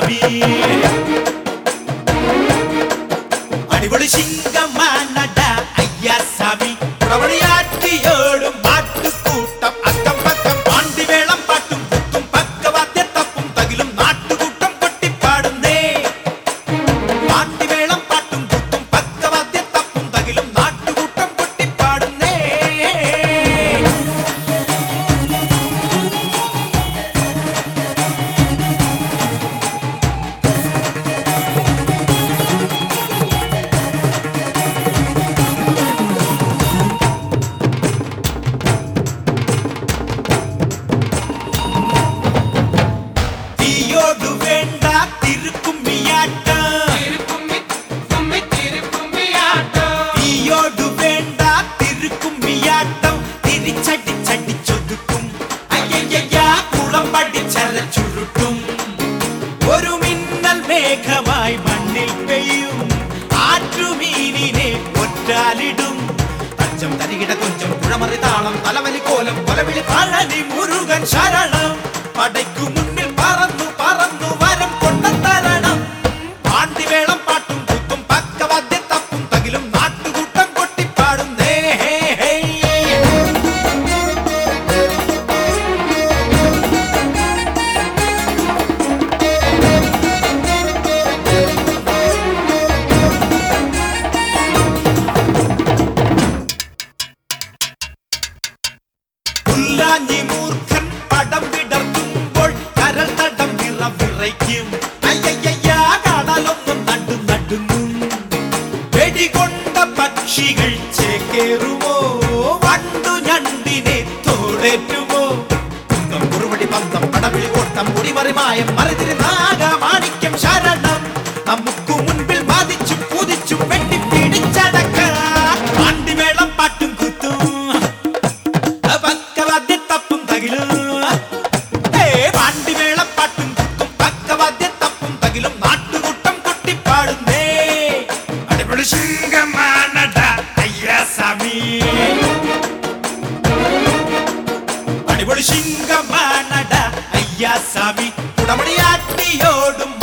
സ്വാമി അടിപൊളി ശിങ്കമാനട അയ്യാ സ്വാമി ഉടവളിയാട്ടിയോടും പാട്ടുകൂട്ടം അക്കം പക്കം പാണ്ടിവേളം പാട്ടും കുത്തും പക്കവാദ്യത്തപ്പും തകിലും നാട്ടുകൂട്ടം കൊട്ടിപ്പാടുന്നേ പാണ്ടിവേളം പാട്ടും കുത്തും പക്കവാദ്യത്തപ്പും തകിലും നാട്ടുകൂട്ടം കൊട്ടിപ്പാടുന്നേ തീയോടു വേണ്ട തിരുക്കുമ്മിയാട്ടം തീയോടു വേണ്ട തിരുക്കുമ്മിയാട്ടം തിരിച്ചടിച്ചടിച്ചൊതുക്കും അയ്യയ്യ കുളം പഠിച്ചരച്ചുരുട്ടും ഒരു മിന്നൽ മേഘമായി മണ്ണിൽ പെയ്യും ആറ്റുമീനിനെ ഒറ്റാലിടും തഞ്ചം തരികിട കൊഞ്ചം കുഴമറി താളം തലവലി കോലം കൊലവിളി പഴനി മുരുകൻ ശരണം പടയ്ക്കു മുന്നിൽ പറന്നു പറന്നു വരം കൊണ്ടത്തരണം പാണ്ടിവേളം പാട്ടും കുത്തും പക്കവാദ്യ തപ്പും തകിലും നാട്ടുകൂട്ടം കൊട്ടിപ്പാടും ദേ ഹേ ഹേ പുല്ലാഞ്ഞി മൂർഖൻ പടം വിടർത്തുമ്പോൾ കരൾ തടം വിറ വിറയ്ക്കും അയ്യയ്യ കടലൊന്നും നടും നടുങ്ങും വെടികൊണ്ട പക്ഷികൾ ചേക്കേറുമോ വണ്ടു ഞണ്ടിനെ തോടേറ്റുമോ കുന്തം കുറുവടി പന്തം പടവിളി ഓട്ടം മുടിമറിമായം മറിതിരി നാഗമാണിക്യം ശരണം നമുക്കു മുൻപിൽ ബാധിച്ചും കുതിച്ചും വെട്ടിപ്പിടിച്ചടക്ക പാണ്ടിമേളം പാട്ടും കുത്തും പക്കവാദ്യത്തപ്പും തകിലും ഏ പാണ്ടിമേളപ്പാട്ടും കുത്തും പക്കവാദ്യത്തപ്പും തകിലും നാട്ടുകൂട്ടം കൊട്ടിപ്പാടുന്നേ അടിപൊളി ശൃംഗമാനട അയ്യാ സ്വാമി അടിപൊളി ശൃംഗമാനട അയ്യാ സ്വാമി കുടമണിയാട്ടിയോടും